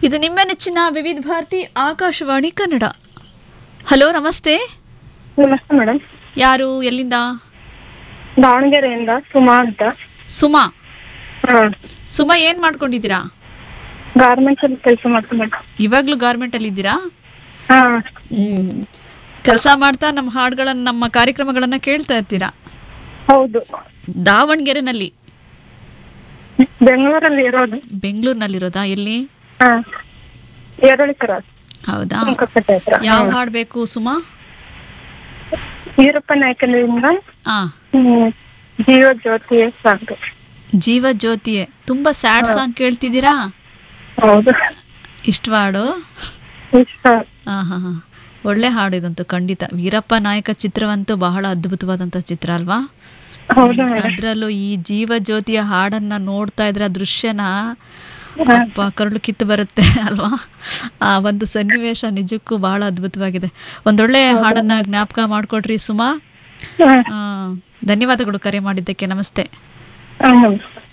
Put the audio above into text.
ಇದು ನಿಮ್ಮ ನೆಚ್ಚಿನ ವಿವಿಧ ಭಾರತಿ ಆಕಾಶವಾಣಿ ಕನ್ನಡ ಹಲೋ ನಮಸ್ತೆ ನಮಸ್ತೆ ಮೇಡಮ್ ಯಾರು ಎಲ್ಲಿಂದ ದಾವಣಗೆರೆಯಿಂದ ಸುಮಾ ಅಂತ ಸುಮಾ ಹಾ ಸುಮಾ ಏನ್ ಮಾಡ್ಕೊಂಡಿದ್ದೀರಾ ಗಾರ್ಮೆಂಟ್ಸ್ ಅಲ್ಲಿ ಕೆಲಸ ಮಾಡ್ತೀನಿ ಮೇಡಮ್ ಇವಾಗ್ಲೂ ಗಾರ್ಮೆಂಟ್ ಅಲ್ಲಿ ಇದ್ದೀರಾ ಹಾ ಕೆಲಸ ಮಾಡ್ತಾ ನಮ್ಮ ಹಾಡುಗಳನ್ನ ನಮ್ಮ ಕಾರ್ಯಕ್ರಮಗಳನ್ನ ಕೇಳ್ತಾ ಇರ್ತೀರಾ ಹೌದು ದಾವಣಗೆರೆನಲ್ಲಿ ಬೆಂಗಳೂರಲ್ಲಿ ಇರೋದು ಬೆಂಗಳೂರಿನಲ್ಲಿರೋದಾ ಎಲ್ಲಿ ಹಾ ಏರಳಿ ಕ್ರಾಸ್ ಹೌದಾ ಸುಂಕಕಟ್ಟೆ ಹತ್ರ ಯಾವ ಹಾಡ್ ಬೇಕು ಸುಮಾ ಈರಪ್ಪ ನಾಯಕನಿಂದ ಆ ಹ್ಮ್, ಜೀವ ಜ್ಯೋತಿ ಸಾಕು ಜೀವ ಜ್ಯೋತಿಯೇ ತುಂಬಾ ಸ್ಯಾಡ್ ಸಾಂಗ್ ಕೇಳ್ತಿದ್ದೀರಾ ಹೌದು ಇಷ್ಟ ಹಾಡು ಇಷ್ಟ ಹಾ ಹಾ ಹಾ ಒಳ್ಳೆ ಹಾಡು ಇದಂತೂ ಖಂಡಿತ ವೀರಪ್ಪ ನಾಯಕ ಚಿತ್ರವಂತೂ ಬಹಳ ಅದ್ಭುತವಾದಂತ ಚಿತ್ರ ಅಲ್ವಾ ಹೌದು ಮೇಡಮ್ ಅದ್ರಲ್ಲೂ ಈ ಜೀವ ಜ್ಯೋತಿಯ ಹಾಡನ್ನ ನೋಡ್ತಾ ಇದ್ರೆ ಆ ದೃಶ್ಯನ ಅಪ್ಪ ಕರುಳು ಕಿತ್ತು ಬರುತ್ತೆ ಅಲ್ವಾ ಆ ಒಂದು ಸನ್ನಿವೇಶ ನಿಜಕ್ಕೂ ಬಹಳ ಅದ್ಭುತವಾಗಿದೆ ಒಂದೊಳ್ಳೆ ಹಾಡನ್ನ ಜ್ಞಾಪಕ ಮಾಡ್ಕೊಡ್ರಿ ಸುಮಾ ಹಾ ಆ, ಧನ್ಯವಾದಗಳು ಕರೆ ಮಾಡಿದ್ದಕ್ಕೆ ನಮಸ್ತೆ ಹಾ ನಮಸ್ತೆ